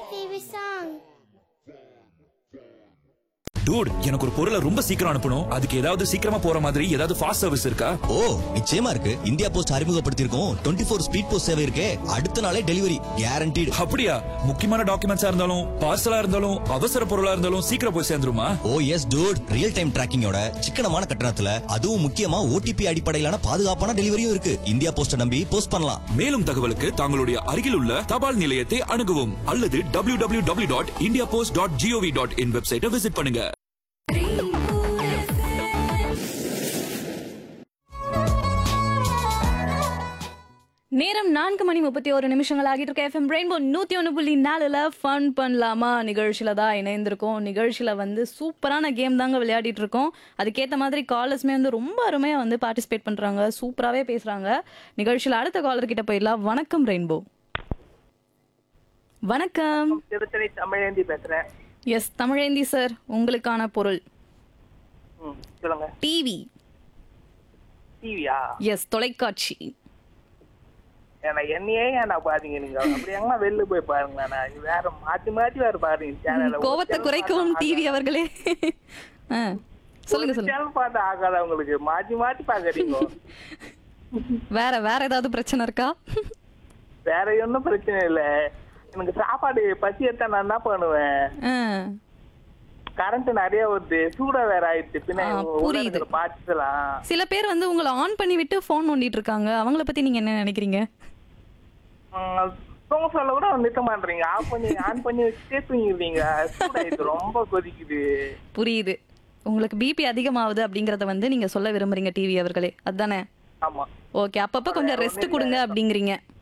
favorite song. Dude எனக்கு ஒரு பொருளை ரொம்ப சீக்கிரம் அனுப்பணும் அதுக்கு ஏதாவது சீக்கிரமா போற மாதிரி ஏதாவது ஃபாஸ்ட் சர்வீஸ் இருக்கா ஓ நிச்சயமா இருக்கு இந்தியா போஸ்ட் அறிமுகப்படுத்தியிருக்கோம் டுவெண்ட்டி ஃபோர் ஸ்பீட் போஸ்ட் சேவை இருக்கே அடுத்த நாளே டெலிவரி கேரண்டீடு அப்படியா முக்கியமான டாக்குமெண்ட்ஸா இருந்தாலும் பார்சலா இருந்தாலும் அவசர பொருளா இருந்தாலும் சீக்கிரம் போய் சேர்ந்துருமா ஓ எஸ் டூட் ரியல் டைம் டிராக்கிங்கோட சிக்கனமான கட்டணத்துல அதுவும் முக்கியமா ஓடிபி அடிப்படையிலான பாதுகாப்பான டெலிவரியும் இருக்கு இந்தியா போஸ்ட நம்பி போஸ்ட் பண்ணலாம் மேலும் தகவலுக்கு தங்களுடைய அருகில் உள்ள தபால் நிலையத்தை அணுகவும் அல்லது W W W dot India post dot gov dot in வெப்சைட்டை விசிட் பண்ணுங்க நேரம் நான்கு மணி முப்பத்தி ஒரு நிமிஷங்கள் ஆகிட்டு இருக்க எஃப்எம் ரெயின்போ நூத்தி ஒன்று புள்ளி நாலுல ஃபன் பண்ணலாமா நிகழ்ச்சியில தான் இணைந்திருக்கோம் நிகழ்ச்சியில வந்து சூப்பரான கேம் தாங்க விளையாடிட்டு இருக்கோம் அதுக்கேற்ற மாதிரி காலர்ஸ்மே வந்து ரொம்ப அருமையா வந்து பார்ட்டிசிபேட் பண்றாங்க சூப்பராகவே பேசுறாங்க நிகழ்ச்சியில அடுத்த காலர் கிட்ட போயிடலாம் வணக்கம் ரெயின்போ வணக்கம் திருத்தணி தமிழேந்தி பேசுறேன் எஸ் தமிழேந்தி சார் உங்களுக்கான பொருள் ம், சொல்லுங்க டிவி டிவியா எஸ் தொலைக்காட்சி ஏன்னா என்னையே ஏன்னா பாருங்க நீங்க அப்படி எங்கன்னா வெளில போய் பாருங்களேன் நான் வேற மாத்தி மாத்தி வேற பாருங்க சேனல் கோவத்தை குறைக்கவும் டிவி அவர்களே ஆ, சொல்லுங்க சொல்லுங்க சேனல் பார்த்து ஆகாத உங்களுக்கு மாத்தி மாத்தி பாக்குறீங்க வேற வேற ஏதாவது பிரச்சனை இருக்கா வேற ஒன்றும் பிரச்சனை இல்ல எனக்கு சாப்பாடு பசி எடுத்தா நான் என்ன பண்ணுவேன் ஆ, கரண்ட் நிறைய வருது சூடா வேற ஆயிடுச்சு பின்ன ஆ, புரியுது. பாத்துலாம் சில பேர் வந்து உங்களை ஆன் பண்ணி விட்டு ஃபோன் நோண்டிட்டு இருக்காங்க அவங்கள பத்தி நீங்க என்ன நினைக்கிறீங்க தூங்க சொல்ல கூட நிறுத்த மாட்டீங்க ஆஃப் பண்ணி ஆன் பண்ணி வச்சுட்டே தூங்கிடுவீங்க சூடாயிடுச்சு ரொம்ப கொதிக்குது புரியுது உங்களுக்கு பிபி அதிகமாகுது அப்படிங்கறத வந்து நீங்க சொல்ல விரும்புறீங்க டிவி அவர்களே அதானே ஆமா ஓகே அப்பப்ப கொஞ்சம் ரெஸ்ட் கொடுங்க அப்படிங்கிறீங்க